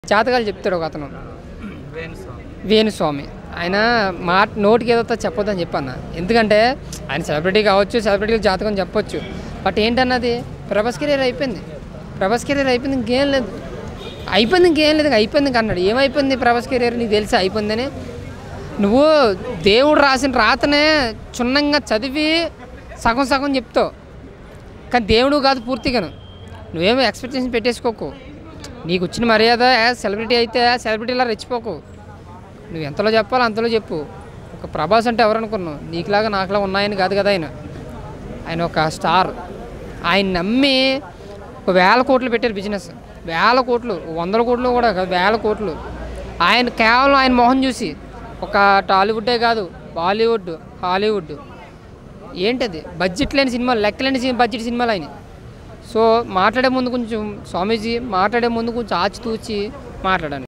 జాతకాలు చెప్తాడు ఒక అతను వేణుస్వామి వేణుస్వామి ఆయన మాట నోటికి ఏదో చెప్పొద్దని చెప్పన్న ఎందుకంటే ఆయన సెలబ్రిటీ కావచ్చు సెలబ్రిటీకి జాతకం చెప్పొచ్చు బట్ ఏంటన్నది ప్రభాస్ కెరీర్ అయిపోయింది ప్రభాస్ కెరీర్ అయిపోయింది ఇంకేం లేదు అయిపోయింది ఇంకేం లేదు అయిపోయింది ఇంక అన్నాడు ఏమైపోయింది ప్రభాస్ కెరీర్ నీకు తెలిసి అయిపోయిందని నువ్వు దేవుడు రాసిన రాతనే క్షుణ్ణంగా చదివి సగం సగం చెప్తావు కానీ దేవుడు కాదు పూర్తిగాను నువ్వేమో ఎక్స్పెక్టేషన్ పెట్టేసుకోకు నీకు వచ్చిన మర్యాద యాజ్ సెలబ్రిటీ అయితే సెలబ్రిటీలా రెచ్చిపోకు నువ్వు ఎంతలో చెప్పాలో అంతలో చెప్పు ఒక ప్రభాస్ అంటే ఎవరు అనుకున్నావు నీకులాగా నాకులా ఉన్నాయని కాదు కదా ఆయన ఆయన ఒక స్టార్ ఆయన నమ్మి ఒక వేల కోట్లు పెట్టారు బిజినెస్ వేల కోట్లు వందల కోట్లు కూడా కాదు వేల కోట్లు ఆయన కేవలం ఆయన మొహం చూసి ఒక టాలీవుడ్డే కాదు బాలీవుడ్ హాలీవుడ్ ఏంటది బడ్జెట్ లేని సినిమాలు లెక్కలేని సి- బడ్జెట్ సినిమాలు ఆయన సో మాట్లాడే ముందు కొంచెం స్వామీజీ మాట్లాడే ముందు కొంచెం ఆచితూచి మాట్లాడాను